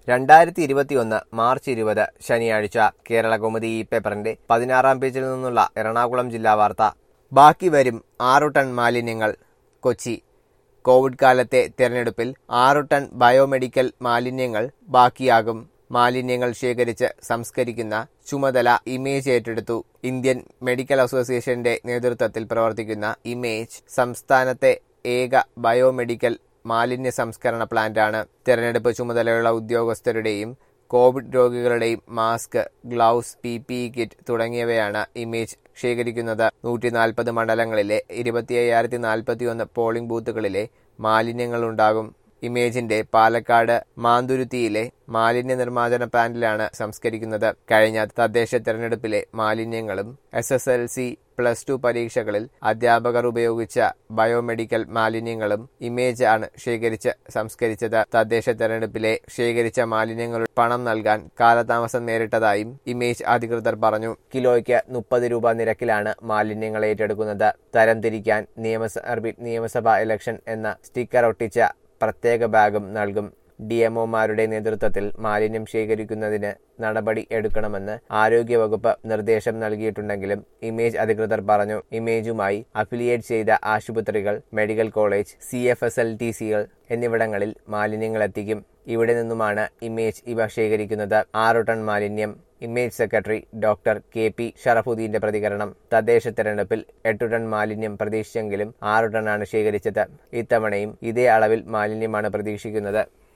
രണ്ടായിരത്തി ഇരുപത്തിയൊന്ന് മാർച്ച് ഇരുപത് ശനിയാഴ്ച കേരള കൗമുദി ഈ പേപ്പറിന്റെ പതിനാറാം പേജിൽ നിന്നുള്ള എറണാകുളം ജില്ലാ വാർത്ത ബാക്കി വരും ആറു ടൺ മാലിന്യങ്ങൾ കൊച്ചി കോവിഡ് കാലത്തെ തെരഞ്ഞെടുപ്പിൽ ആറു ടൺ ബയോമെഡിക്കൽ മാലിന്യങ്ങൾ ബാക്കിയാകും മാലിന്യങ്ങൾ ശേഖരിച്ച് സംസ്കരിക്കുന്ന ചുമതല ഇമേജ് ഏറ്റെടുത്തു ഇന്ത്യൻ മെഡിക്കൽ അസോസിയേഷന്റെ നേതൃത്വത്തിൽ പ്രവർത്തിക്കുന്ന ഇമേജ് സംസ്ഥാനത്തെ ഏക ബയോമെഡിക്കൽ മാലിന്യ സംസ്കരണ പ്ലാന്റാണ് തെരഞ്ഞെടുപ്പ് ചുമതലയുള്ള ഉദ്യോഗസ്ഥരുടെയും കോവിഡ് രോഗികളുടെയും mask gloves P P kit തുടങ്ങിയവയാണ് ഇമേജ് ശേഖരിക്കുന്നത് നൂറ്റി നാൽപ്പത് മണ്ഡലങ്ങളിലെ ഇരുപത്തി അയ്യായിരത്തി നാൽപ്പത്തി ഒന്ന് പോളിംഗ് ബൂത്തുകളിലെ മാലിന്യങ്ങളുണ്ടാകും ഇമേജിന്റെ പാലക്കാട് മാന്തുരുത്തിയിലെ മാലിന്യ നിർമ്മാർജ്ജന പ്ലാന്റിലാണ് സംസ്കരിക്കുന്നത് കഴിഞ്ഞ തദ്ദേശ തെരഞ്ഞെടുപ്പിലെ മാലിന്യങ്ങളും S S L C plus two പരീക്ഷകളിൽ അധ്യാപകർ ഉപയോഗിച്ച ബയോമെഡിക്കൽ മാലിന്യങ്ങളും ഇമേജ് ആണ് ശേഖരിച്ച് സംസ്കരിച്ചത് തദ്ദേശ തെരഞ്ഞെടുപ്പിലെ ശേഖരിച്ച മാലിന്യങ്ങളുടെ പണം നൽകാൻ കാലതാമസം നേരിട്ടതായും ഇമേജ് അധികൃതർ പറഞ്ഞു കിലോയ്ക്ക് മുപ്പത് രൂപ നിരക്കിലാണ് മാലിന്യങ്ങൾ ഏറ്റെടുക്കുന്നത് തരംതിരിക്കാൻ നിയമസഭ നിയമസഭാ ഇലക്ഷൻ എന്ന സ്റ്റിക്കർ ഒട്ടിച്ച പ്രത്യേക ബാഗും നൽകും ഡി എംഒമാരുടെ നേതൃത്വത്തിൽ മാലിന്യം ശേഖരിക്കുന്നതിന് നടപടി എടുക്കണമെന്ന് ആരോഗ്യവകുപ്പ് നിർദ്ദേശം നൽകിയിട്ടുണ്ടെങ്കിലും ഇമേജ് അധികൃതർ പറഞ്ഞു ഇമേജുമായി അഫിലിയേറ്റ് ചെയ്ത ആശുപത്രികൾ medical college C F L T ടി സികൾ എന്നിവിടങ്ങളിൽ മാലിന്യങ്ങൾ എത്തിക്കും ഇവിടെ നിന്നുമാണ് ഇമേജ് ഇവ ശേഖരിക്കുന്നത് ആറു ടൺ മാലിന്യം IMAGE secretary doctor K P ഷറഫുദ്ദീന്റെ പ്രതികരണം തദ്ദേശ തെരഞ്ഞെടുപ്പിൽ എട്ടു ടൺ മാലിന്യം പ്രതീക്ഷിച്ചെങ്കിലും ആറു ടണ്ണാണ് ശേഖരിച്ചത് ഇത്തവണയും ഇതേ അളവിൽ മാലിന്യമാണ് പ്രതീക്ഷിക്കുന്നത്